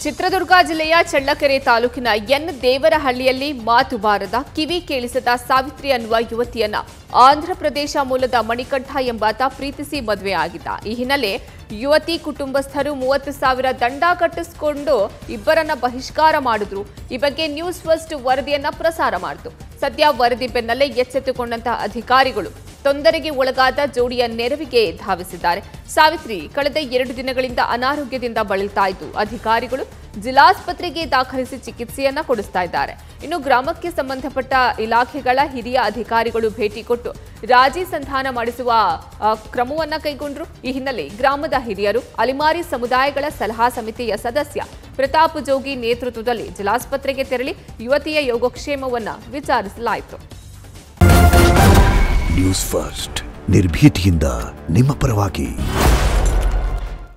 ಚಿತ್ರದುರ್ಗ ಜಿಲ್ಲೆಯ ಚಳ್ಳಕೆರೆ ತಾಲೂಕಿನ ಎನ್ ದೇವರಹಳ್ಳಿಯಲ್ಲಿ ಮಾತು ಬಾರದ ಕಿವಿ ಕೇಳಿಸದ ಸಾವಿತ್ರಿ ಅನ್ನುವ ಯುವತಿಯನ್ನ ಆಂಧ್ರಪ್ರದೇಶ ಮೂಲದ ಮಣಿಕಂಠ ಎಂಬಾತ ಪ್ರೀತಿಸಿ ಮದುವೆಯಾಗಿದ್ದ ಈ ಹಿನ್ನೆಲೆ ಯುವತಿ ಕುಟುಂಬಸ್ಥರು ಮೂವತ್ತು ಸಾವಿರ ದಂಡ ಕಟ್ಟಿಸಿಕೊಂಡು ಇಬ್ಬರನ್ನ ಬಹಿಷ್ಕಾರ ಮಾಡಿದ್ರು ಈ ಬಗ್ಗೆ ನ್ಯೂಸ್ ಫಸ್ಟ್ ವರದಿಯನ್ನ ಪ್ರಸಾರ ಮಾಡಿತು ಸದ್ಯ ವರದಿ ಬೆನ್ನಲ್ಲೇ ಎಚ್ಚೆತ್ತುಕೊಂಡಂತಹ ಅಧಿಕಾರಿಗಳು ತೊಂದರೆಗೆ ಒಳಗಾದ ಜೋಡಿಯ ನೆರವಿಗೆ ಧಾವಿಸಿದ್ದಾರೆ ಸಾವಿತ್ರಿ ಕಳೆದ ಎರಡು ದಿನಗಳಿಂದ ಅನಾರೋಗ್ಯದಿಂದ ಬಳಲ್ತಾ ಇದ್ದು ಅಧಿಕಾರಿಗಳು ಜಿಲ್ಲಾಸ್ಪತ್ರೆಗೆ ದಾಖಲಿಸಿ ಚಿಕಿತ್ಸೆಯನ್ನ ಕೊಡಿಸ್ತಾ ಇದ್ದಾರೆ ಇನ್ನು ಗ್ರಾಮಕ್ಕೆ ಸಂಬಂಧಪಟ್ಟ ಇಲಾಖೆಗಳ ಹಿರಿಯ ಅಧಿಕಾರಿಗಳು ಭೇಟಿ ಕೊಟ್ಟು ರಾಜಿ ಸಂಧಾನ ಮಾಡಿಸುವ ಆ, ಕ್ರಮವನ್ನ ಕೈಗೊಂಡ್ರು ಈ ಹಿನ್ನೆಲೆ ಗ್ರಾಮದ ಹಿರಿಯರು ಅಲಿಮಾರಿ ಸಮುದಾಯಗಳ ಸಲಹಾ ಸಮಿತಿಯ ಸದಸ್ಯ ಪ್ರತಾಪ್ ಜೋಗಿ ನೇತೃತ್ವದಲ್ಲಿ ಜಿಲ್ಲಾಸ್ಪತ್ರೆಗೆ ತೆರಳಿ ಯುವತಿಯ ಯೋಗಕ್ಷೇಮವನ್ನ ವಿಚಾರಿಸಲಾಯಿತು ನ್ಯೂಸ್ ಫಸ್ಟ್ ನಿರ್ಭೀತಿಯಿಂದ ನಿಮ್ಮ ಪರವಾಗಿ